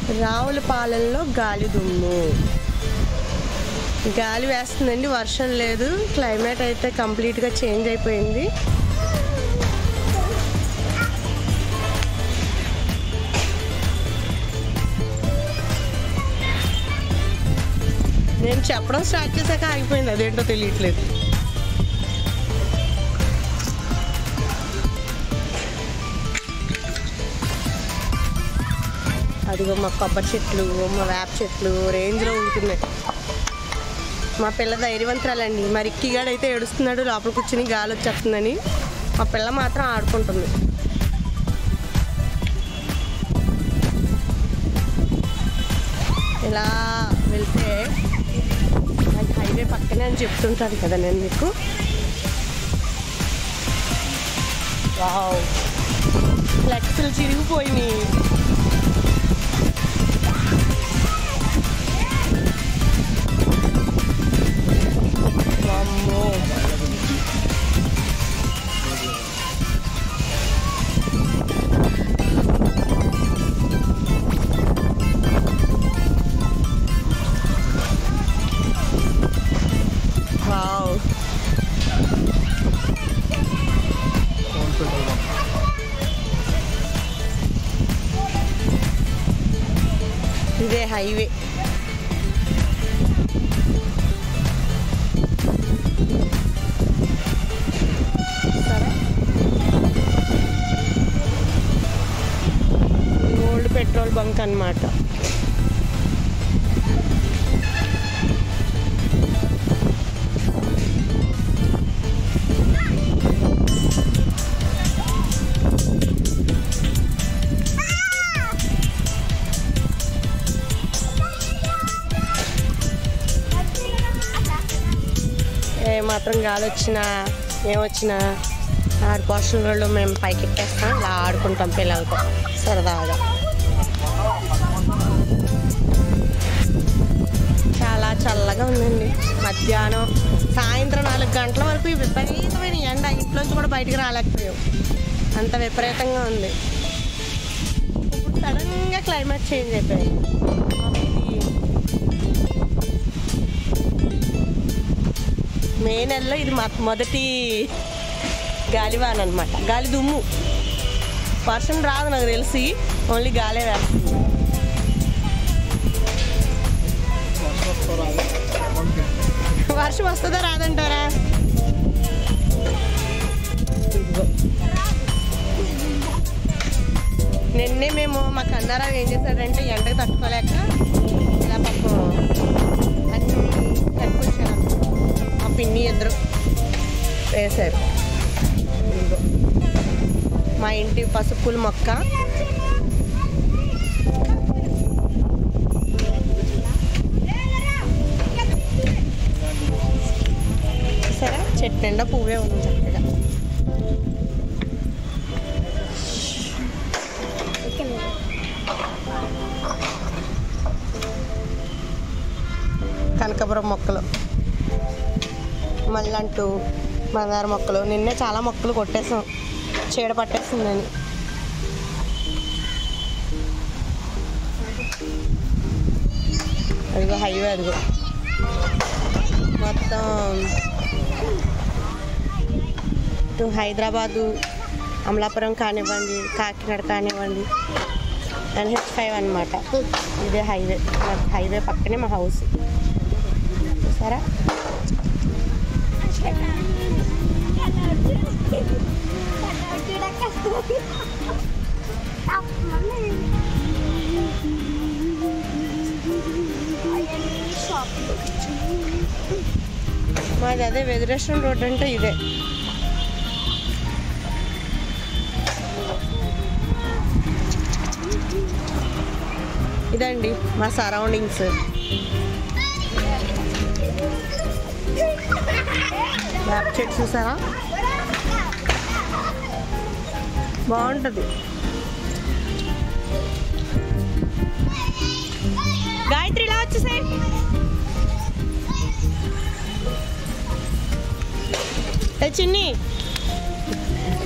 రావులపాలెంలో గాలి దుమ్ము గాలి వేస్తుందండి వర్షం లేదు క్లైమేట్ అయితే కంప్లీట్గా చేంజ్ అయిపోయింది నేను చెప్పడం స్టార్ట్ చేశాక ఆగిపోయింది అదేంటో తెలియట్లేదు అదిగో మా కొబ్బరి చెట్లు మా వేప చెట్లు రేంజ్లో ఉంటున్నాయి మా పిల్ల ధైర్యవంతురాలండి మరి ఇక్కిగాడైతే ఏడుస్తున్నాడు లోపల కూర్చుని గాలి వచ్చేస్తుందని మా పిల్ల మాత్రం ఆడుకుంటుంది ఇలా వెళ్తే నాకు హైవే పక్కనే అని చెప్తుంటాను కదా నేను మీకు వావ్ ఫ్లెక్స్లు చిరిగిపోయినాయి వామ్మో వావ్ ఇదే హైవే సరే ఓల్డ్ పెట్రోల్ బంక్ అన్నమాట ఏ మాత్రం గాలి వచ్చినా ఏమొచ్చినా ఆరు పోషన్లలో మేము పైకి ఎక్కేస్తాం ఇలా ఆడుకుంటాం పిల్లలతో సరదాగా చాలా చల్లగా ఉందండి మధ్యాహ్నం సాయంత్రం నాలుగు గంటల వరకు ఈ విపరీతమైన ఎండ ఇంట్లోంచి కూడా బయటికి రాలేకపోయాం అంత విపరీతంగా ఉంది ఇప్పుడు సడన్గా క్లైమేట్ చేంజ్ అయిపోయింది ఇది మే నెలలో ఇది మా మొదటి గాలివాన అనమాట గాలి దుమ్ము వర్షం రాదు నాకు తెలిసి ఓన్లీ గాలే వేస్తుంది వర్షం వస్తుందా రాదంటారా ఇదిగో. నిన్నే మేము మా కన్నారావు ఏం చేశాడంటే ఎండకు తట్టుకోలేక ఇలా పాపం అన్ని కట్టుకొచ్చాను మా పిన్ని ఇద్దరు వేశారు ఇదిగో. మా ఇంటి పసుపుల మొక్క సరే చెట్టు నిండా పువ్వే ఉంది చక్కగా కనకపురం మొక్కలు మళ్ళంటూ మందార మొక్కలు నిన్నే చాలా మొక్కలు కొట్టేసాం చీడ పట్టేసిందని అదిగో హైవే అదిగో మొత్తం ఇటు హైదరాబాదు అమలాపురం కానివ్వండి కాకినాడ కానివ్వండి ఎన్హెచ్ ఫైవ్ అనమాట ఇదే హైవే హైవే పక్కనే మా హౌస్ చూసారా మాది అదే వెదిరేషన్ రోడ్ అంటే ఇదే ఇదండి మా సరౌండింగ్స్ వేప చెట్టు చూసారా బాగుంటుంది గాయత్రి ఇలా వచ్చేసాయి ఏ చిన్ని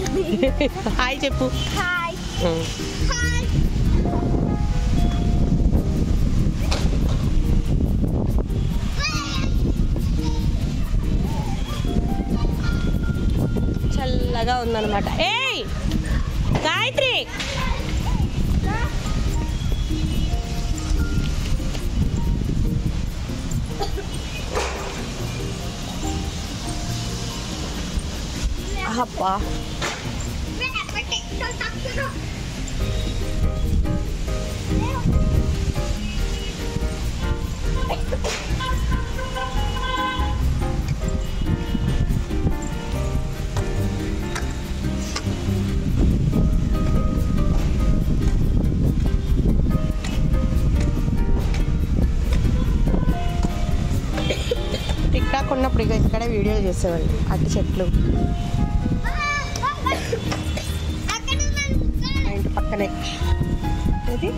హాయ్ చెప్పు హాయ్ ఉం. హాయ్ చల్లగా ఉందన్నమాట ఏయ్ గాయత్రి అబ్బా టిక్ టాక్ ఉన్నప్పుడు ఇక ఇక్కడే వీడియో చేసేవాళ్ళు అట్టి చెట్లు మా ఇంటి పక్కనే ఇది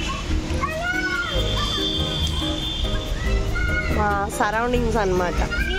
మా సరౌండింగ్స్ అన్నమాట